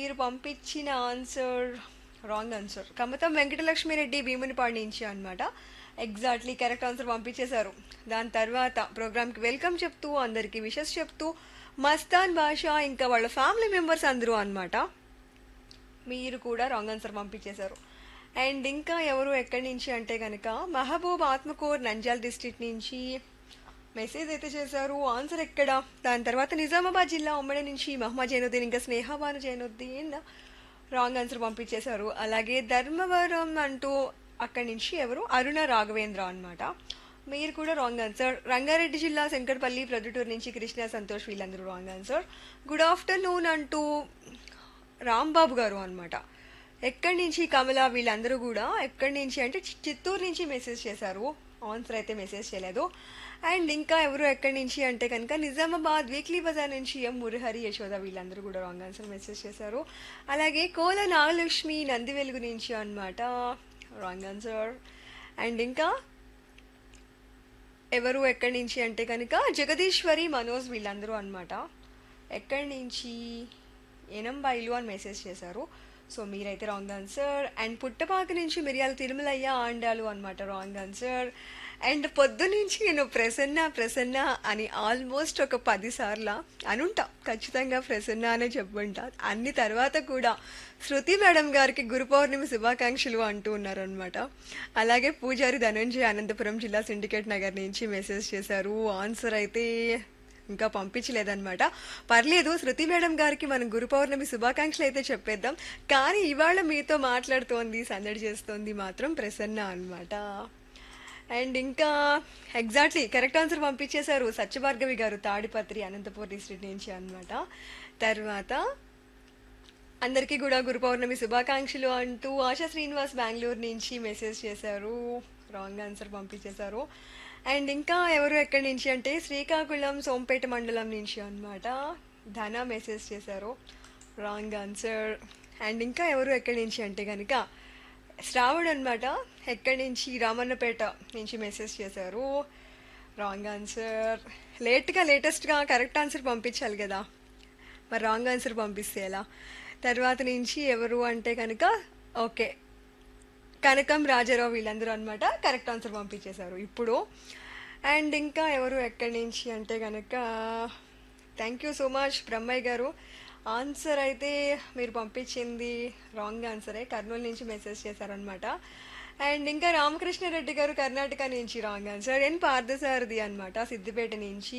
మీరు పంపించిన answer wrong answer Kamatham Venkatalakshmireddy Bhimunipadu నుంచి అనమాట ఎగ్జాక్ట్లీ కరెక్ట్ ఆన్సర్ పంపించేశారు దాని తర్వాత ప్రోగ్రామ్కి వెల్కమ్ చెప్తూ అందరికీ విషెస్ చెప్తూ మస్తాన్ భాష ఇంకా వాళ్ళ ఫ్యామిలీ మెంబర్స్ అందరూ అనమాట మీరు కూడా రాంగ్ ఆన్సర్ పంపించేశారు అండ్ ఇంకా ఎవరు ఎక్కడి నుంచి అంటే కనుక మహబూబ్ ఆత్మకూర్ నంజాల్ డిస్ట్రిక్ట్ నుంచి మెసేజ్ అయితే చేశారు ఆన్సర్ ఎక్కడ దాని తర్వాత నిజామాబాద్ జిల్లా ఉమ్మడి నుంచి మహమ్మద్ జైనుద్దీన్ ఇంకా స్నేహబాను జైనుద్దీన్ రాంగ్ ఆన్సర్ పంపించేశారు అలాగే ధర్మవరం అంటూ అక్కడి నుంచి ఎవరు అరుణ రాఘవేంద్ర అన్నమాట మీరు కూడా రాంగ్ ఆన్సర్ రంగారెడ్డి జిల్లా శంకర్పల్లి ప్రొద్దుటూరు నుంచి కృష్ణ సంతోష్ వీళ్ళందరూ రాంగ్ ఆన్సర్ గుడ్ ఆఫ్టర్నూన్ అంటూ రాంబాబు గారు అన్నమాట ఎక్కడి నుంచి కమల వీళ్ళందరూ కూడా ఎక్కడి నుంచి అంటే చి- చిత్తూరు నుంచి మెసేజ్ చేశారు ఆన్సర్ అయితే మెసేజ్ చేయలేదు అండ్ ఇంకా ఎవరు ఎక్కడి నుంచి అంటే కనుక నిజామాబాద్ వీక్లీ బజార్ నుంచి ఎం మురహరి యశోద వీళ్ళందరూ కూడా రాంగ్ ఆన్సర్ మెసేజ్ చేశారు అలాగే కోల నాగలక్ష్మి నందివెలుగు నుంచి అన్నమాట రాంగ్ ఆన్సర్ అండ్ ఇంకా ఎవరు ఎక్కడి నుంచి అంటే కనుక జగదీశ్వరి మనోజ్ వీళ్ళందరూ అన్నమాట ఎక్కడి నుంచి ఎనంబాయిలు అని మెసేజ్ చేశారు సో మీరైతే రాంగ్ ఆన్సర్ అండ్ పుట్టపాక నుంచి మిరియాల తిరుమలయ్య ఆండాలు అనమాట రాంగ్ ఆన్సర్ అండ్ పొద్దు నుంచి నేను ప్రసన్న ప్రసన్న అని ఆల్మోస్ట్ ఒక పది సార్లు అనుంటా ఖచ్చితంగా ప్రసన్న అనే చెప్పుంటా అన్ని తర్వాత కూడా శృతి మేడం గారికి గురు పౌర్ణమి శుభాకాంక్షలు అంటూ ఉన్నారనమాట అలాగే పూజారి ధనంజయ అనంతపురం జిల్లా సిండికేట్ నగర్ నుంచి మెసేజ్ చేశారు ఆన్సర్ అయితే ఇంకా పంపించలేదన్నమాట పర్లేదు శృతి మేడం గారికి మనం గురు పౌర్ణమి శుభాకాంక్షలు అయితే చెప్పేద్దాం కానీ ఇవాళ మీతో మాట్లాడుతోంది సందడి చేస్తోంది మాత్రం ప్రసన్న అన్నమాట అండ్ ఇంకా ఎగ్జాక్ట్లీ కరెక్ట్ ఆన్సర్ పంపించేశారు సత్యభార్గవి గారు తాడిపత్రి అనంతపూర్ డిస్ట్రిక్ట్ నుంచి అన్నమాట తర్వాత అందరికీ కూడా గురు పౌర్ణమి శుభాకాంక్షలు అంటూ ఆశా శ్రీనివాస్ బెంగళూరు నుంచి మెసేజ్ చేశారు రాంగ్ ఆన్సర్ పంపించేశారు అండ్ ఇంకా ఎవరు ఎక్కడి నుంచి అంటే శ్రీకాకుళం సోంపేట మండలం నుంచి అన్నమాట ధన మెసేజ్ చేశారు రాంగ్ ఆన్సర్ అండ్ ఇంకా ఎవరు ఎక్కడి నుంచి అంటే కనుక శ్రావణ్ అనమాట ఎక్కడి నుంచి రామన్నపేట నుంచి మెసేజ్ చేశారు రాంగ్ ఆన్సర్ లేట్గా లేటెస్ట్గా కరెక్ట్ ఆన్సర్ పంపించాలి కదా మరి రాంగ్ ఆన్సర్ పంపిస్తే ఎలా తర్వాత నుంచి ఎవరు అంటే కనుక ఓకే కనకం రాజారావు వీళ్ళందరూ అనమాట కరెక్ట్ ఆన్సర్ పంపించేశారు ఇప్పుడు అండ్ ఇంకా ఎవరు ఎక్కడి నుంచి అంటే కనుక thank you so much Brahmaiah garu answer అయితే మీరు పంపించింది రాంగ్ ఆన్సరే కర్నూలు నుంచి మెసేజ్ చేశారనమాట అండ్ ఇంకా రామకృష్ణారెడ్డి గారు కర్ణాటక నుంచి రాంగ్ ఆన్సర్ ఎన్ పార్థసారథి అనమాట సిద్దిపేట నుంచి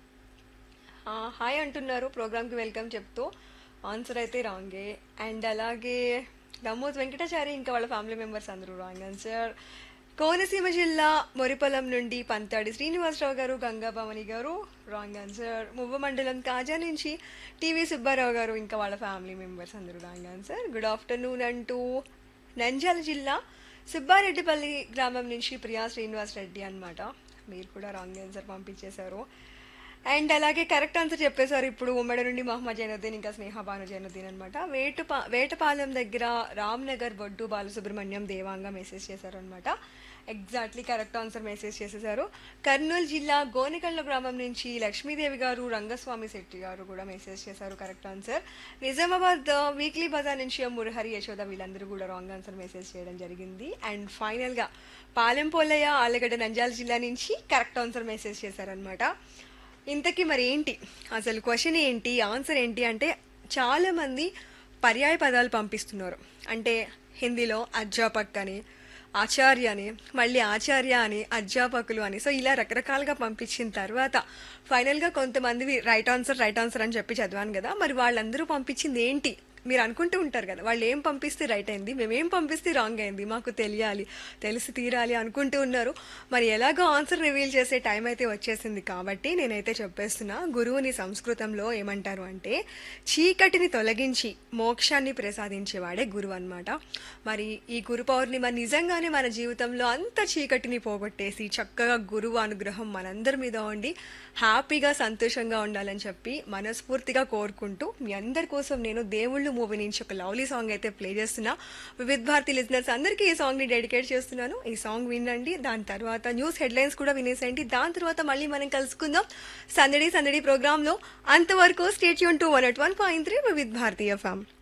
ఆ, హాయ్ అంటున్నారు ప్రోగ్రామ్కి వెల్కమ్ చెప్తూ ఆన్సర్ అయితే రాంగే అండ్ అలాగే దమ్మోత్ వెంకటాచారి ఇంకా వాళ్ళ ఫ్యామిలీ మెంబర్స్ అందరూ రాంగ్ ఆన్సర్ కోనసీమ జిల్లా మొరిపొలం నుండి పంతాడి శ్రీనివాసరావు గారు గంగాభవాని గారు రాంగ్ ఆన్సర్ మువ్వ మండలం కాజా నుంచి టీవీ సుబ్బారావు గారు ఇంకా వాళ్ళ ఫ్యామిలీ మెంబర్స్ అందరూ రాంగ్ ఆన్సర్ గుడ్ ఆఫ్టర్నూన్ అంటూ నంద్యాల జిల్లా సుబ్బారెడ్డిపల్లి గ్రామం నుంచి ప్రియా శ్రీనివాస్ రెడ్డి అన్నమాట మీరు కూడా రాంగ్ ఆన్సర్ పంపించేశారు అండ్ అలాగే కరెక్ట్ ఆన్సర్ చెప్పేశారు ఇప్పుడు ఉమ్మడి నుండి మహమ్మద్ జైనుద్దీన్ ఇంకా స్నేహ భాను జైనుద్దీన్ అనమాట వేటుపా వేటపాలెం దగ్గర రామ్ నగర్ బొడ్డు బాలసుబ్రహ్మణ్యం దేవాంగ మెసేజ్ చేశారు అనమాట ఎగ్జాక్ట్లీ కరెక్ట్ ఆన్సర్ మెసేజ్ చేసేసారు కర్నూలు జిల్లా గోనికళ్ళ గ్రామం నుంచి లక్ష్మీదేవి గారు రంగస్వామి శెట్టి గారు కూడా మెసేజ్ చేశారు కరెక్ట్ ఆన్సర్ నిజామాబాద్ వీక్లీ బజార్ నుంచి ఎం మురహరి యశోద వీళ్ళందరూ కూడా రాంగ్ ఆన్సర్ మెసేజ్ చేయడం జరిగింది అండ్ ఫైనల్గా పాలెం పోలయ్య ఆలగడ్డ నంద్యాల జిల్లా నుంచి కరెక్ట్ ఆన్సర్ మెసేజ్ చేశారనమాట ఇంతకీ మరి ఏంటి అసలు క్వశ్చన్ ఏంటి ఆన్సర్ ఏంటి అంటే చాలామంది పర్యాయ పదాలు పంపిస్తున్నారు అంటే హిందీలో అధ్యాపక్ అని ఆచార్య అని మళ్ళీ ఆచార్య అని అధ్యాపకులు అని సో ఇలా రకరకాలుగా పంపించిన తర్వాత ఫైనల్గా కొంతమంది రైట్ ఆన్సర్ రైట్ ఆన్సర్ అని చెప్పి చదివాను కదా మరి వాళ్ళందరూ పంపించింది ఏంటి మీరు అనుకుంటూ ఉంటారు కదా వాళ్ళు ఏం పంపిస్తే రైట్ అయింది మేమేం పంపిస్తే రాంగ్ అయింది మాకు తెలియాలి తెలిసి తీరాలి అనుకుంటూ ఉన్నారు మరి ఎలాగో ఆన్సర్ రివీల్ చేసే టైం అయితే వచ్చేసింది కాబట్టి నేనైతే చెప్పేస్తున్నా గురువుని సంస్కృతంలో ఏమంటారు అంటే చీకటిని తొలగించి మోక్షాన్ని ప్రసాదించేవాడే గురువు అన్నమాట మరి ఈ గురు పౌర్ణిమ నిజంగానే మన జీవితంలో అంత చీకటిని పోగొట్టేసి చక్కగా గురువు అనుగ్రహం మనందరి మీద ఉండి హ్యాపీగా సంతోషంగా ఉండాలని చెప్పి మనస్ఫూర్తిగా కోరుకుంటూ మీ అందరి కోసం నేను దేవుళ్ళు మూవీ నుంచి ఒక లవ్లీ సాంగ్ అయితే ప్లే చేస్తున్నా వివిధ్ భారతి లిజనర్స్ అందరికీ ఈ సాంగ్ని డెడికేట్ చేస్తున్నాను ఈ సాంగ్ వినండి దాని తర్వాత న్యూస్ హెడ్లైన్స్ కూడా వినేసేయండి దాని తర్వాత మళ్ళీ మనం కలుసుకుందాం సందడి సందడి ప్రోగ్రాంలో అంతవరకు స్టేట్ యూన్ two one at one point three Vividh Bharati ఫ్యామ్